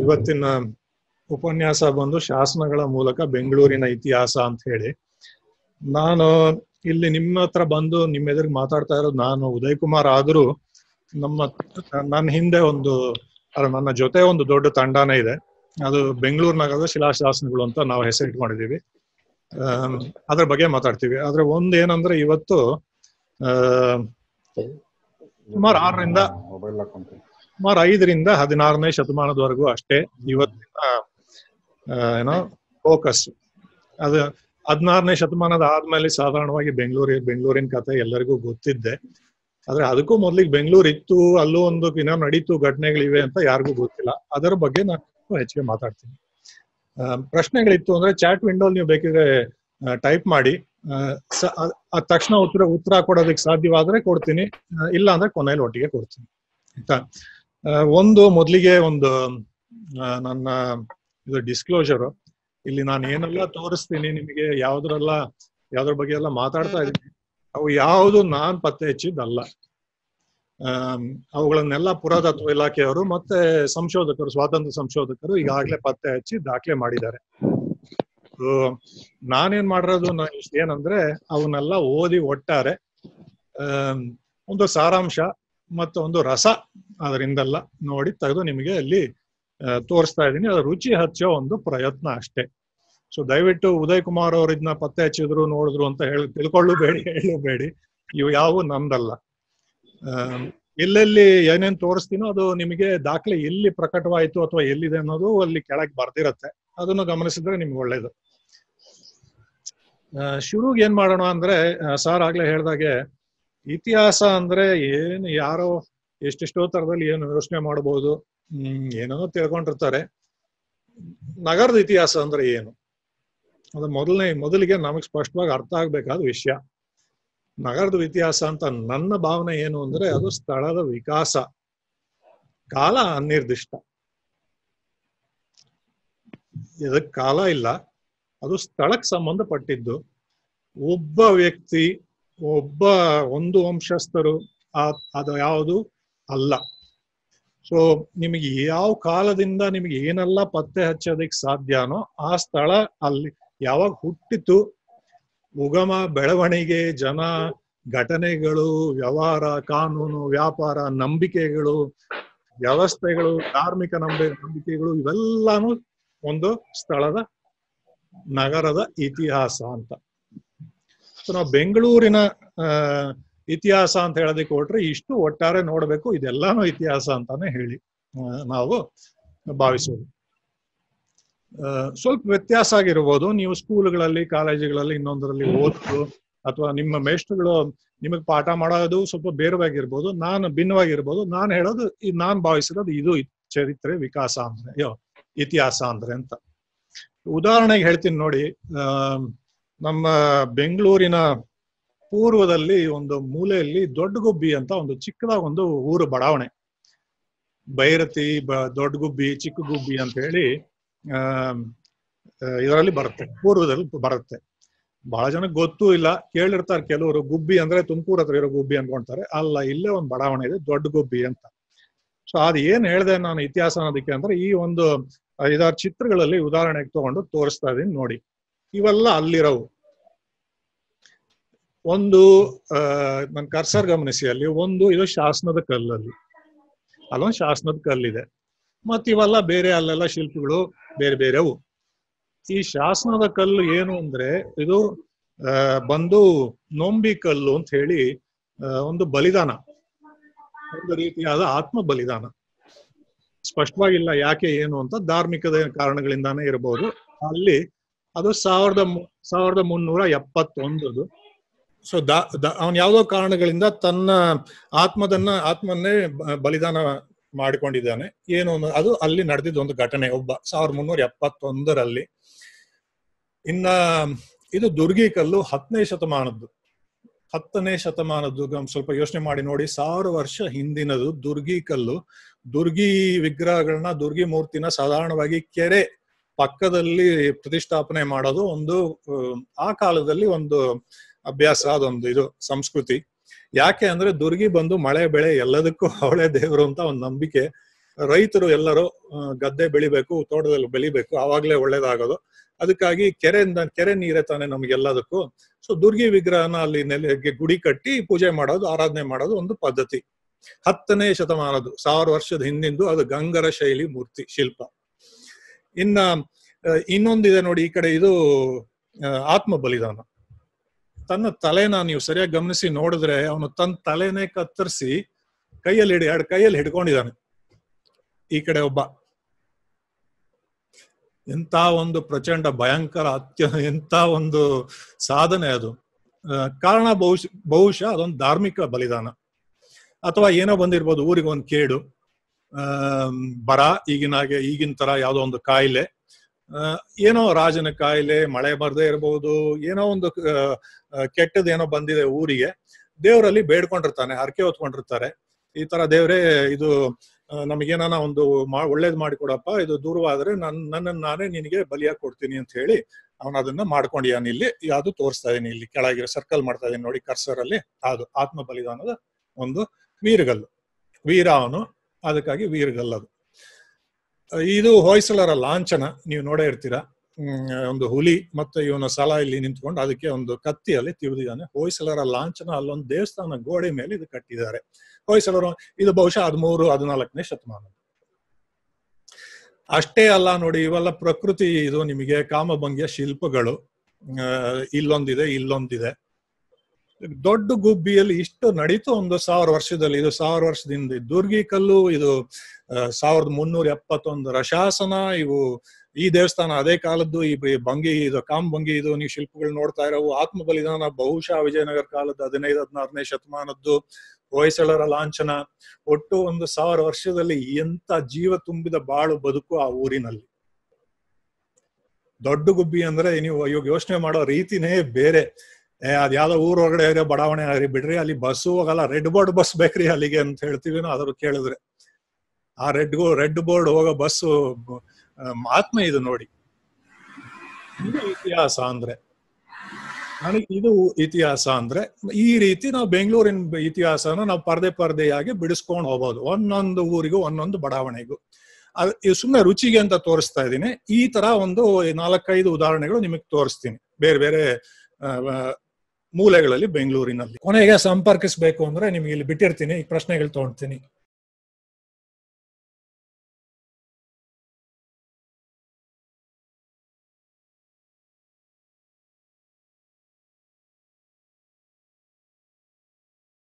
ಇವತ್ತಿನ ಉಪನ್ಯಾಸ ಬಂದು ಶಾಸನಗಳ ಮೂಲಕ ಬೆಂಗಳೂರಿನ ಇತಿಹಾಸ ಅಂತ ಹೇಳಿ ನಾನು ಇಲ್ಲಿ ನಿಮ್ಮ ಹತ್ರ ಬಂದು ನಿಮ್ಮ ಎದುರಿಗೆ ಮಾತಾಡ್ತಾ ಇರೋದು ನಾನು ಉದಯ್ ಕುಮಾರ್ ಆದ್ರೂ ನಮ್ಮ ನನ್ನ ಹಿಂದೆ ಒಂದು ಅಲ್ಲ, ನನ್ನ ಜೊತೆ ಒಂದು ದೊಡ್ಡ ತಂಡನೇ ಇದೆ ಅದು ಬೆಂಗಳೂರು ನಗರದ ಶಿಲಾಶಾಸನಗಳು ಅಂತ ನಾವು ಹೆಸರಿಟ್ಟು ಮಾಡಿದೀವಿ ಆಮ್, ಅದ್ರ ಬಗ್ಗೆ ಮಾತಾಡ್ತೀವಿ ಆದ್ರೆ ಒಂದ್ ಏನಂದ್ರೆ ಇವತ್ತು ಆ ಸುಮಾರು ಆರರಿಂದ ಮೊಬೈಲ್ ಹಾಕೊಂತ ಸುಮಾರು ಐದರಿಂದ ಹದಿನಾರನೇ ಶತಮಾನದವರೆಗೂ ಅಷ್ಟೇ ಇವತ್ತಿನ ಆ, ಏನೋ ಫೋಕಸ್ ಅದು ಹದಿನಾರನೇ ಶತಮಾನದ ಆದ್ಮೇಲೆ ಸಾಧಾರಣವಾಗಿ ಬೆಂಗಳೂರಿ ಬೆಂಗಳೂರಿನ ಕತೆ ಎಲ್ಲರಿಗೂ ಗೊತ್ತಿದ್ದೆ ಆದ್ರೆ ಅದಕ್ಕೂ ಮೊದ್ಲಿಗೆ ಬೆಂಗಳೂರು ಇತ್ತು ಅಲ್ಲೂ ಒಂದು ಏನೋ ನಡೀತು ಘಟನೆಗಳಿವೆ ಅಂತ ಯಾರಿಗೂ ಗೊತ್ತಿಲ್ಲ ಅದರ ಬಗ್ಗೆ ನಾನು ಹೆಚ್ಚಿಗೆ ಮಾತಾಡ್ತೀನಿ ಆ, ಪ್ರಶ್ನೆಗಳಿತ್ತು ಅಂದ್ರೆ ಚಾಟ್ ವಿಂಡೋ ನೀವು ಬೇಕಿದ್ರೆ ಟೈಪ್ ಮಾಡಿ ಆ, ಸ- ಅದ್- ಅದ್ ತಕ್ಷಣ ಉತ್ತರ ಉತ್ತರ ಕೊಡೋದಕ್ಕೆ ಸಾಧ್ಯವಾದ್ರೆ ಕೊಡ್ತೀನಿ ಆ, ಇಲ್ಲ ಅಂದ್ರೆ ಕೊನೆಯಲ್ಲಿ ಒಟ್ಟಿಗೆ ಕೊಡ್ತೀನಿ ಆಯ್ತಾ ಆ, ಒಂದು ಮೊದಲಿಗೆ ಒಂದು ಆ, ನನ್ನ ಇದು ಡಿಸ್ಕ್ಲೋಜರ್ ಇಲ್ಲಿ ನಾನು ಏನೆಲ್ಲ ತೋರಿಸ್ತೀನಿ ನಿಮಗೆ ಯಾವ್ದ್ರೆಲ್ಲ ಯಾವ್ದ್ರ ಬಗ್ಗೆ ಎಲ್ಲ ಮಾತಾಡ್ತಾ ಇದ್ದೀನಿ ಅವು ಯಾವುದು ನಾನ್ ಪತ್ತೆ ಹಚ್ಚಿದ್ದಲ್ಲ ಆಮ್, ಅವುಗಳನ್ನೆಲ್ಲ ಪುರಾತತ್ವ ಇಲಾಖೆಯವರು ಮತ್ತೆ ಸಂಶೋಧಕರು ಸ್ವಾತಂತ್ರ್ಯ ಸಂಶೋಧಕರು ಈಗಾಗಲೇ ಪತ್ತೆ ಹಚ್ಚಿ ದಾಖಲೆ ಮಾಡಿದ್ದಾರೆ So, ನಾನೇನ್ ಮಾಡಿರೋದು ನಾ ಇಷ್ಟ ಏನಂದ್ರೆ ಅವನ್ನೆಲ್ಲ ಓದಿ ಒಟ್ಟಾರೆ ಆಮ್, ಒಂದು ಸಾರಾಂಶ ಮತ್ತು ಒಂದು ರಸ ಅದರಿಂದೆಲ್ಲ ನೋಡಿ ತೆಗೆದು ನಿಮಗೆ ಅಲ್ಲಿ ಆ, ತೋರಿಸ್ತಾ ಇದ್ದೀನಿ ಅದು ರುಚಿ ಹಚ್ಚೋ ಒಂದು ಪ್ರಯತ್ನ ಅಷ್ಟೇ ಸೊ ದಯವಿಟ್ಟು ಉದಯ್ ಕುಮಾರ್ ಅವರು ಇದನ್ನ ಪತ್ತೆ ಹಚ್ಚಿದ್ರು ನೋಡಿದ್ರು ಅಂತ ಹೇಳಿ ತಿಳ್ಕೊಳ್ಳಬೇಡಿ ಹೇಳಬೇಡಿ ಇವು ಯಾವ ನಮ್ದಲ್ಲ ಆಮ್, ಎಲ್ಲೆಲ್ಲಿ ಏನೇನ್ ತೋರಿಸ್ತೀನೋ ಅದು ನಿಮಗೆ ದಾಖಲೆ ಎಲ್ಲಿ ಪ್ರಕಟವಾಯಿತು ಅಥವಾ ಎಲ್ಲಿದೆ ಅನ್ನೋದು ಅಲ್ಲಿ ಕೆಳಗೆ ಬರ್ದಿರತ್ತೆ ಅದನ್ನು ಗಮನಿಸಿದ್ರೆ ನಿಮ್ಗೆ ಒಳ್ಳೇದು ಆ, ಶುರುಗೆ ಏನ್ ಮಾಡೋಣ ಅಂದ್ರೆ ಸರ್ ಆಗ್ಲೇ ಹೇಳ್ದಾಗೆ ಇತಿಹಾಸ ಅಂದ್ರೆ ಏನು ಯಾರೋ ಎಷ್ಟೆಷ್ಟೋ ತರದಲ್ಲಿ ಏನು ಯೋಚನೆ ಮಾಡಬಹುದು ಹ್ಮ್ ಏನೇನೋ ತಿಳ್ಕೊಂಡಿರ್ತಾರೆ ನಗರದ ಇತಿಹಾಸ ಅಂದ್ರೆ ಏನು ಅದು ಮೊದಲನೇ ಮೊದಲಿಗೆ ನಮಗೆ ಸ್ಪಷ್ಟವಾಗಿ ಅರ್ಥ ಆಗ್ಬೇಕಾದ ವಿಷಯ ನಗರದ ಇತಿಹಾಸ ಅಂತ ನನ್ನ ಭಾವನೆ ಏನು ಅಂದ್ರೆ ಅದು ಸ್ಥಳದ ವಿಕಾಸ ಕಾಲ ಅನಿರ್ದಿಷ್ಟ ಇದಕ್ ಕಾಲ ಇಲ್ಲ ಅದು ಸ್ಥಳಕ್ಕೆ ಸಂಬಂಧಪಟ್ಟಿದ್ದು ಒಬ್ಬ ವ್ಯಕ್ತಿ ಒಬ್ಬ ಒಂದು ವಂಶಸ್ಥರು ಆ- ಅದು ಯಾವುದು ಅಲ್ಲ ಸೊ ನಿಮಗೆ ಯಾವ ಕಾಲದಿಂದ ನಿಮಗೆ ಏನೆಲ್ಲ ಪತ್ತೆ ಹಚ್ಚೋದಕ್ಕೆ ಸಾಧ್ಯನೋ ಆ ಸ್ಥಳ ಅಲ್ಲಿ ಯಾವಾಗ ಹುಟ್ಟಿತು ಉಗಮ ಬೆಳವಣಿಗೆ ಜನ ಘಟನೆಗಳು ವ್ಯವಹಾರ ಕಾನೂನು ವ್ಯಾಪಾರ ನಂಬಿಕೆಗಳು ವ್ಯವಸ್ಥೆಗಳು ಧಾರ್ಮಿಕ ನಂಬಿ ನಂಬಿಕೆಗಳು ಇವೆಲ್ಲಾನು ಒಂದು ಸ್ಥಳದ ನಗರದ ಇತಿಹಾಸ ಅಂತ ಸೊ ನಾವು ಬೆಂಗಳೂರಿನ ಆ, ಇತಿಹಾಸ ಅಂತ ಹೇಳೋದಕ್ಕೆ ಹೊರಟ್ರೆ ಇಷ್ಟು ಒಟ್ಟಾರೆ ನೋಡ್ಬೇಕು ಇದೆಲ್ಲಾನು ಇತಿಹಾಸ ಅಂತಾನೆ ಹೇಳಿ ಆ, ನಾವು ಭಾವಿಸೋದು ಆ, ಸ್ವಲ್ಪ ವ್ಯತ್ಯಾಸ ಆಗಿರ್ಬೋದು ನೀವು ಸ್ಕೂಲ್ಗಳಲ್ಲಿ ಕಾಲೇಜುಗಳಲ್ಲಿ ಇನ್ನೊಂದರಲ್ಲಿ ಓದೋದು ಅಥವಾ ನಿಮ್ಮ ಮೇಷ್ಟ್ರುಗಳು ನಿಮಗೆ ಪಾಠ ಮಾಡೋದು ಸ್ವಲ್ಪ ಬೇರೆವಾಗಿರ್ಬೋದು ನಾನು ಭಿನ್ನವಾಗಿರ್ಬೋದು ನಾನು ಹೇಳೋದು ಈ ನಾನ್ ಭಾವಿಸಿರೋದು ಇದು ಚರಿತ್ರೆ ವಿಕಾಸ ಅಂದ್ರೆ ಅಯ್ಯೋ ಇತಿಹಾಸ ಅಂದ್ರೆ ಅಂತ ಉದಾಹರಣೆಗೆ ಹೇಳ್ತೀನಿ ನೋಡಿ ಆ, ನಮ್ಮ ಬೆಂಗಳೂರಿನ ಪೂರ್ವದಲ್ಲಿ ಒಂದು ಮೂಲೆಯಲ್ಲಿ ದೊಡ್ಡಗುಬ್ಬಿ ಅಂತ ಒಂದು ಚಿಕ್ಕದಾದ ಒಂದು ಊರು ಬಡಾವಣೆ ಬೈರತಿ ಬ ದೊಡ್ಡಗುಬ್ಬಿ ಚಿಕ್ಕಗುಬ್ಬಿ ಅಂತ ಹೇಳಿ ಆ ಇದರಲ್ಲಿ ಬರುತ್ತೆ ಪೂರ್ವದಲ್ಲಿ ಬರುತ್ತೆ ಬಹಳ ಜನಕ್ಕೆ ಗೊತ್ತೂ ಇಲ್ಲ ಕೇಳಿರ್ತಾರೆ ಕೆಲವರು ಗುಬ್ಬಿ ಅಂದ್ರೆ ತುಮಕೂರು ಹತ್ರ ಇರೋ ಗುಬ್ಬಿ ಅನ್ಕೊಂತಾರೆ ಅಲ್ಲ ಇಲ್ಲೇ ಒಂದು ಬಡಾವಣೆ ಇದೆ ದೊಡ್ಡ ಗುಬ್ಬಿ ಅಂತ ಸೊ ಅದು ಏನ್ ಹೇಳಿದೆ ನಾನು ಇತಿಹಾಸ ಅನ್ನೋದಕ್ಕೆ ಅಂದ್ರೆ ಈ ಒಂದು ಐದಾರು ಚಿತ್ರಗಳಲ್ಲಿ ಉದಾಹರಣೆಗೆ ತಗೊಂಡು ತೋರಿಸ್ತಾ ಇದೀನಿ ನೋಡಿ ಇವೆಲ್ಲ ಅಲ್ಲಿರವು ಒಂದು ಆ ನನ್ ಕರ್ಸರ್ ಗಮನಿಸಿ ಅಲ್ಲಿ ಒಂದು ಇದು ಶಾಸನದ ಕಲ್ಲಲ್ಲಿ ಅಲ್ಲೊಂದು ಶಾಸನದ ಕಲ್ಲಿದೆ ಮತ್ ಇವೆಲ್ಲ ಬೇರೆ ಅಲ್ಲೆಲ್ಲ ಶಿಲ್ಪಗಳು ಬೇರೆ ಬೇರೆವು ಈ ಶಾಸನದ ಕಲ್ಲು ಏನು ಅಂದ್ರೆ ಇದು ಆ ಬಂದು ನೊಂಬಿ ಕಲ್ಲು ಅಂತ ಹೇಳಿ ಆ, ಒಂದು ಬಲಿದಾನ ಒಂದು ರೀತಿಯಾದ ಆತ್ಮ ಬಲಿದಾನ ಸ್ಪಷ್ಟವಾಗಿಲ್ಲ ಯಾಕೆ ಏನು ಅಂತ ಧಾರ್ಮಿಕದ ಕಾರಣಗಳಿಂದಾನೇ ಇರಬಹುದು ಅಲ್ಲಿ ಅದು ಸಾವಿರದ ಮು- ಸಾವಿರದ ಮುನ್ನೂರ ಎಪ್ಪತ್ತೊಂದದು ಸೊ ದಾ ಅವನ್ ಯಾವ್ದೋ ಕಾರಣಗಳಿಂದ ತನ್ನ ಆತ್ಮದನ್ನ ಆತ್ಮನ್ನೇ ಬ- ಬಲಿದಾನ ಮಾಡಿಕೊಂಡಿದ್ದಾನೆ ಏನು ಅನ್ನೋ- ಅದು ಅಲ್ಲಿ ನಡೆದಿದ್ದ ಒಂದು ಘಟನೆ ಒಬ್ಬ ಸಾವಿರದ ಮುನ್ನೂರ ಎಪ್ಪತ್ತೊಂದರಲ್ಲಿ ಇನ್ನ ಇದು ದುರ್ಗಿ ಕಲ್ಲು ಹತ್ತನೇ ಶತಮಾನದ್ದು ಹತ್ತನೇ ಶತಮಾನದ್ದು ಗಮ್- ಸ್ವಲ್ಪ ಯೋಚನೆ ಮಾಡಿ ನೋಡಿ ಸಾವಿರ ವರ್ಷ ಹಿಂದಿನದು ದುರ್ಗಿ ಕಲ್ಲು ದುರ್ಗಿ ವಿಗ್ರಹಗಳನ್ನ ದುರ್ಗಿ ಮೂರ್ತಿನ ಸಾಧಾರಣವಾಗಿ ಕೆರೆ ಪಕ್ಕದಲ್ಲಿ ಪ್ರತಿಷ್ಠಾಪನೆ ಮಾಡೋದು ಒಂದು ಅಹ್, ಆ ಕಾಲದಲ್ಲಿ ಒಂದು ಅಭ್ಯಾಸ ಅದೊಂದು ಇದು ಸಂಸ್ಕೃತಿ ಯಾಕೆ ಅಂದ್ರೆ ದುರ್ಗಿ ಬಂದು ಮಳೆ ಬೆಳೆ ಎಲ್ಲದಕ್ಕೂ ಅವಳೇ ದೇವರು ಅಂತ ಒಂದು ನಂಬಿಕೆ ರೈತರು ಎಲ್ಲರೂ ಆ, ಗದ್ದೆ ಬೆಳಿಬೇಕು ತೋಟದಲ್ಲಿ ಬೆಳಿಬೇಕು ಆವಾಗ್ಲೇ ಒಳ್ಳೇದಾಗೋದು ಅದಕ್ಕಾಗಿ ಕೆರೆಯಿಂದ ಕೆರೆ ನೀರೇ ತಾನೆ ನಮ್ಗೆಲ್ಲದಕ್ಕೂ ಸೊ ದುರ್ಗಿ ವಿಗ್ರಹನ ಅಲ್ಲಿ ನೆಲೆಗೆ ಗುಡಿ ಕಟ್ಟಿ ಪೂಜೆ ಮಾಡೋದು ಆರಾಧನೆ ಮಾಡೋದು ಒಂದು ಪದ್ಧತಿ ಹತ್ತನೇ ಶತಮಾನದ್ದು ಸಾವಿರ ವರ್ಷದ ಹಿಂದಿಂದು ಅದು ಗಂಗರ ಶೈಲಿ ಮೂರ್ತಿ ಶಿಲ್ಪ ಇನ್ನ ಆ, ಇನ್ನೊಂದಿದೆ ನೋಡಿ ಈ ಕಡೆ ಇದು ಆ, ಆತ್ಮ ಬಲಿದಾನ ತನ್ನ ತಲೆನ ನೀವು ಸರಿಯಾಗಿ ಗಮನಿಸಿ ನೋಡಿದ್ರೆ ಅವನು ತನ್ನ ತಲೆನೇ ಕತ್ತರಿಸಿ ಕೈಯಲ್ಲಿ ಹಿಡಿ ಎರಡು ಕೈಯಲ್ಲಿ ಹಿಡ್ಕೊಂಡಿದ್ದಾನೆ ಈ ಕಡೆ ಒಬ್ಬ ಎಂತ ಒಂದು ಪ್ರಚಂಡ ಭಯಂಕರ ಅತ್ಯ ಎಂತ ಒಂದು ಸಾಧನೆ ಅದು ಆ, ಕಾರಣ ಬಹುಶಃ ಬಹುಶಃ ಅದೊಂದು ಧಾರ್ಮಿಕ ಬಲಿದಾನ ಅಥವಾ ಏನೋ ಬಂದಿರ್ಬೋದು ಊರಿಗೆ ಒಂದು ಕೇಡು ಆ ಬರ ಈಗಿನ ಹಾಗೆ ಈಗಿನ ತರ ಯಾವುದೋ ಒಂದು ಕಾಯಿಲೆ ಆ, ಏನೋ ರಾಜನ ಕಾಯಿಲೆ ಮಳೆ ಬರದೇ ಇರಬಹುದು ಏನೋ ಒಂದು ಆ, ಆ, ಕೆಟ್ಟದೇನೋ ಬಂದಿದೆ ಊರಿಗೆ ದೇವರಲ್ಲಿ ಬೇಡ್ಕೊಂಡಿರ್ತಾನೆ ಹರಕೆ ಹೊತ್ಕೊಂಡಿರ್ತಾರೆ ಈ ತರ ದೇವ್ರೇ ಇದು ಆ, ನಮಗೇನಾನ ಒಂದು ಮಾ ಒಳ್ಳೇದ್ ಮಾಡಿಕೊಡಪ್ಪ ಇದು ದೂರವಾದ್ರೆ ನನ್ ನನ್ನನ್ನು ನಾನೇ ನಿನಗೆ ಬಲಿಯಾಗಿ ಕೊಡ್ತೀನಿ ಅಂತ ಹೇಳಿ ಅವನ ಅದನ್ನ ಮಾಡ್ಕೊಂಡಿಯಾನ ಇಲ್ಲಿ ಯಾವ್ದು ತೋರಿಸ್ತಾ ಇದೀನಿ ಇಲ್ಲಿ ಕೆಳಗಿರೋ ಸರ್ಕಲ್ ಮಾಡ್ತಾ ಇದೀನಿ ನೋಡಿ ಕರ್ಸರ್ ಅಲ್ಲಿ ಅದು ಆತ್ಮ ಬಲಿದಾನದ ಒಂದು ವೀರಗಲ್ಲು ವೀರ ಅವನು ಅದಕ್ಕಾಗಿ ವೀರಗಲ್ಲು ಅದು ಇದು ಹೊಯ್ಸಳರ ಲಾಂಛನ ನೀವು ನೋಡೇ ಇರ್ತೀರಾ ಹ್ಮ್, ಒಂದು ಹುಲಿ ಮತ್ತೆ ಇವನ ಸಲ ಇಲ್ಲಿ ನಿಂತ್ಕೊಂಡು ಅದಕ್ಕೆ ಒಂದು ಕತ್ತಿಯಲ್ಲಿ ತಿವಿದಿದ್ದಾನೆ ಹೊಯ್ಸಳರ ಲಾಂಛನ ಅಲ್ಲೊಂದು ದೇವಸ್ಥಾನ ಗೋಡೆ ಮೇಲೆ ಇದು ಕಟ್ಟಿದ್ದಾರೆ ಹೊಯ್ಸಳರು ಇದು ಬಹುಶಃ ಹದಿಮೂರು ಹದಿನಾಲ್ಕನೇ ಶತಮಾನ ಅಷ್ಟೇ ಅಲ್ಲ ನೋಡಿ ಇವೆಲ್ಲ ಪ್ರಕೃತಿ ಇದು ನಿಮಗೆ ಕಾಮಭಂಗಿಯ ಶಿಲ್ಪಗಳು ಆ, ಇಲ್ಲೊಂದಿದೆ ಇಲ್ಲೊಂದಿದೆ ದೊಡ್ಡ ಗುಬ್ಬಿಯಲ್ಲಿ ಇಷ್ಟು ನಡೀತು ಒಂದು ಸಾವಿರ ವರ್ಷದಲ್ಲಿ ಇದು ಸಾವಿರ ವರ್ಷದಿಂದ ದುರ್ಗಿ ಕಲ್ಲು ಇದು ಆ, ಸಾವಿರದ ಮುನ್ನೂರ ಎಪ್ಪತ್ತೊಂದರ ಶಾಸನ ಇವು ಈ ದೇವಸ್ಥಾನ ಅದೇ ಕಾಲದ್ದು ಈ ಬಿ- ಭಂಗಿ ಇದು ಕಾಮಭಂಗಿ ಇದು ನೀವು ಶಿಲ್ಪಗಳು ನೋಡ್ತಾ ಇರೋವು ಆತ್ಮ ಬಲಿದಾನ ಬಹುಶಃ ವಿಜಯನಗರ ಕಾಲದ ಹದಿನೈದು ಹದಿನಾರನೇ ಶತಮಾನದ್ದು ಹೊಯ್ಸಳರ ಲಾಂಛನ ಒಟ್ಟು ಒಂದು ಸಾವಿರ ವರ್ಷದಲ್ಲಿ ಎಂತ ಜೀವ ತುಂಬಿದ ಬಾಳು ಬದುಕು ಆ ಊರಿನಲ್ಲಿ ದೊಡ್ಡ ಗುಬ್ಬಿ ಅಂದ್ರೆ ನೀವು ಇವಾಗ ಯೋಚನೆ ಮಾಡೋ ರೀತಿನೇ ಬೇರೆ ಏ ಅದ್ ಯಾವ್ದೋ ಊರ್ ಹೊರಗಡೆ ಇರೋ ಬಡಾವಣೆ ಆಗ್ರಿ ಬಿಡ್ರಿ ಅಲ್ಲಿ ಬಸ್ಸು ಹೋಗಲ್ಲ ರೆಡ್ ಬೋರ್ಡ್ ಬಸ್ ಬೇಕ್ರಿ ಅಲ್ಲಿಗೆ ಅಂತ ಹೇಳ್ತೀವಿ ಅದ್ರ ಕೇಳಿದ್ರೆ ಆ ರೆಡ್ ರೆಡ್ ಬೋರ್ಡ್ ಹೋಗೋ ಬಸ್ಸು ಆತ್ಮ ಇದು ನೋಡಿ ಇದು ಇತಿಹಾಸ ಅಂದ್ರೆ ನನಗೆ ಇದು ಇತಿಹಾಸ ಅಂದ್ರೆ ಈ ರೀತಿ ನಾವು ಬೆಂಗಳೂರಿನ ಇತಿಹಾಸನ ನಾವು ಪರ್ದೆ ಪರ್ದೆಯಾಗಿ ಬಿಡಿಸ್ಕೊಂಡು ಹೋಗ್ಬೋದು ಒಂದೊಂದು ಊರಿಗೂ ಒಂದೊಂದು ಬಡಾವಣೆಗೂ ಅದು ಇದು ಸುಮ್ಮನೆ ರುಚಿಗೆ ಅಂತ ತೋರಿಸ್ತಾ ಇದ್ದೀನಿ ಈ ತರ ಒಂದು ನಾಲ್ಕೈದು ಉದಾಹರಣೆಗಳು ನಿಮಗೆ ತೋರಿಸ್ತೀನಿ ಬೇರೆ ಬೇರೆ ಆ, ಆ, ಮೂಲೆಗಳಲ್ಲಿ ಬೆಂಗಳೂರಿನಲ್ಲಿ ಕೊನೆಗೆ ಸಂಪರ್ಕಿಸಬೇಕು ಅಂದ್ರೆ ನಿಮಗೆ ಇಲ್ಲಿ ಬಿಟ್ಟಿರ್ತೀನಿ ಈ ಪ್ರಶ್ನೆಗಳು ತಗೊಳ್ತೀನಿ